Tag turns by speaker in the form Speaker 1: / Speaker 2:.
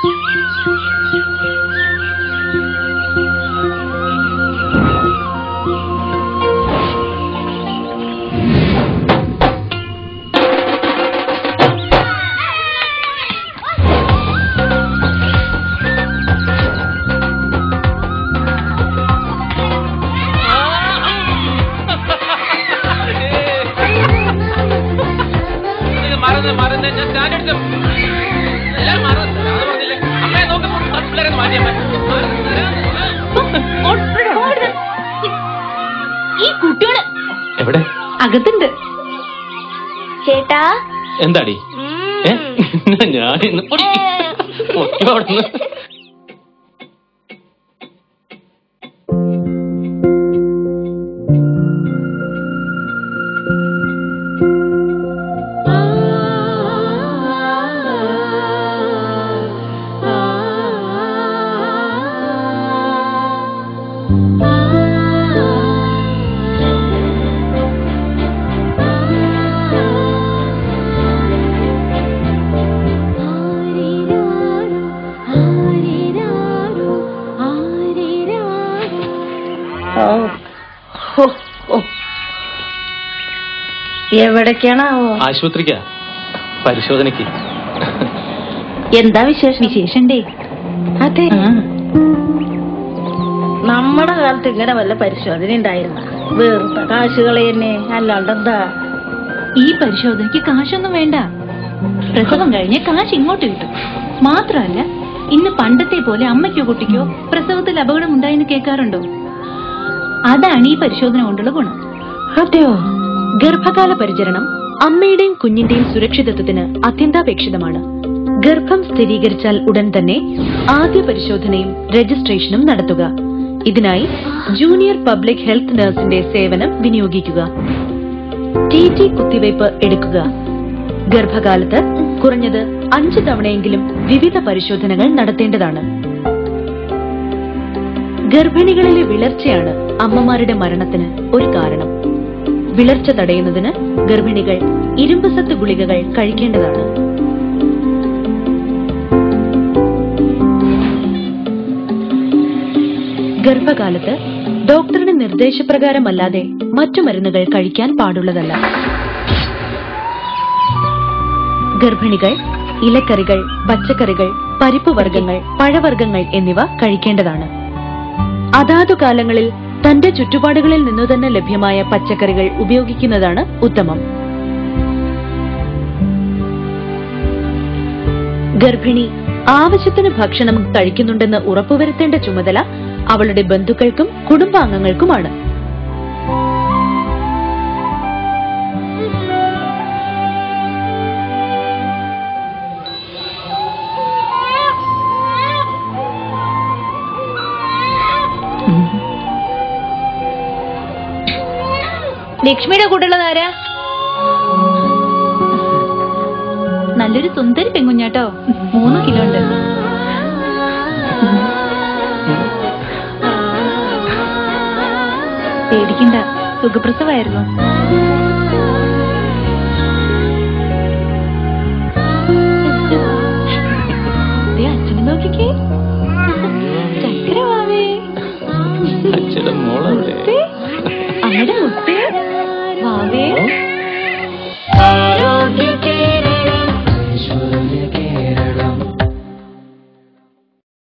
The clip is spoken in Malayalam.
Speaker 1: ഇത് മറന്ന് മറന്ന് ഞാൻ സ്റ്റാൻഡ് എടുത്ത് എല്ലാരും മറന്ന് അത് പറഞ്ഞില്ലേ അമ്മയെ നോക്കുമ്പോൾ പിള്ളേരെ മാറ്റി അമ്മ
Speaker 2: ഈ കുട്ടിയോട്
Speaker 1: എവിടെ
Speaker 2: അകത്തുണ്ട്
Speaker 3: ചേട്ടാ
Speaker 1: എന്താടി ഏ? ഞാൻ ഇന്ന് പൊടി. പൊടി അവിടുന്ന്.
Speaker 3: എവിടേക്കാണാവോ
Speaker 1: ആശുപത്രിക്കാ പരിശോധനയ്ക്ക്
Speaker 3: എന്താ വിശേഷം
Speaker 2: വിശേഷണ്ടേ
Speaker 3: അതെ
Speaker 2: ആ
Speaker 3: നമ്മുടെ കാലത്ത് ഇങ്ങനെ വല്ല പരിശോധന ഉണ്ടായിരുന്ന വെറുതെ കാശുകളെ തന്നെ അല്ലാണ്ട് എന്താ
Speaker 2: ഈ പരിശോധനയ്ക്ക് കാശൊന്നും വേണ്ട പ്രസവം കഴിഞ്ഞ് കാശ് ഇങ്ങോട്ട് കിട്ടും മാത്രമല്ല ഇന്ന് പണ്ടത്തെ പോലെ അമ്മയ്ക്കോ കുട്ടിക്കോ പ്രസവത്തിൽ അപകടം ഉണ്ടായെന്ന് കേൾക്കാറുണ്ടോ അതാണ് ഈ പരിശോധന കൊണ്ടുള്ള ഗുണം
Speaker 4: അതെയോ ഗർഭകാല പരിചരണം അമ്മയുടെയും കുഞ്ഞിന്റെയും സുരക്ഷിതത്വത്തിന് അത്യന്താപേക്ഷിതമാണ് ഗർഭം സ്ഥിരീകരിച്ചാൽ ഉടൻ തന്നെ ആദ്യ പരിശോധനയും രജിസ്ട്രേഷനും നടത്തുക ഇതിനായി ജൂനിയർ പബ്ലിക് ഹെൽത്ത് നഴ്സിന്റെ സേവനം വിനിയോഗിക്കുക ടി ടി കുത്തിവയ്പ് എടുക്കുക ഗർഭകാലത്ത് കുറഞ്ഞത് അഞ്ച് തവണയെങ്കിലും വിവിധ പരിശോധനകൾ നടത്തേണ്ടതാണ് ഗർഭിണികളിലെ വിളർച്ചയാണ് അമ്മമാരുടെ മരണത്തിന് ഒരു കാരണം വിളർച്ച തടയുന്നതിന് ഗർഭിണികൾ ഇരുമ്പ് സത്ത് ഗുളികകൾ കഴിക്കേണ്ടതാണ് ഗർഭകാലത്ത് ഡോക്ടറുടെ നിർദ്ദേശപ്രകാരമല്ലാതെ മറ്റു മരുന്നുകൾ കഴിക്കാൻ പാടുള്ളതല്ല ഗർഭിണികൾ ഇലക്കറികൾ പച്ചക്കറികൾ പരിപ്പ് വർഗ്ഗങ്ങൾ പഴവർഗ്ഗങ്ങൾ എന്നിവ കഴിക്കേണ്ടതാണ് അതാതു കാലങ്ങളിൽ തന്റെ ചുറ്റുപാടുകളിൽ നിന്നു തന്നെ ലഭ്യമായ പച്ചക്കറികൾ ഉപയോഗിക്കുന്നതാണ് ഉത്തമം ഗർഭിണി ആവശ്യത്തിന് ഭക്ഷണം കഴിക്കുന്നുണ്ടെന്ന് ഉറപ്പുവരുത്തേണ്ട ചുമതല അവളുടെ ബന്ധുക്കൾക്കും കുടുംബാംഗങ്ങൾക്കുമാണ്
Speaker 2: ലക്ഷ്മിയുടെ കൂടെയുള്ളത് ആരാ നല്ലൊരു സുന്ദരി പെങ്കുഞ്ഞാട്ടോ മൂന്ന് കിലോ ഉണ്ട് പേടിക്കണ്ട സുഖപ്രസവായിരുന്നു ദേ അച്ഛനെ നോക്കിക്കേ ചക്കര വാവേ
Speaker 1: അച്ഛന്റെ മോളവിടെ
Speaker 2: മുത്തേ, അമ്മയുടെ മുത്തേ വാവേ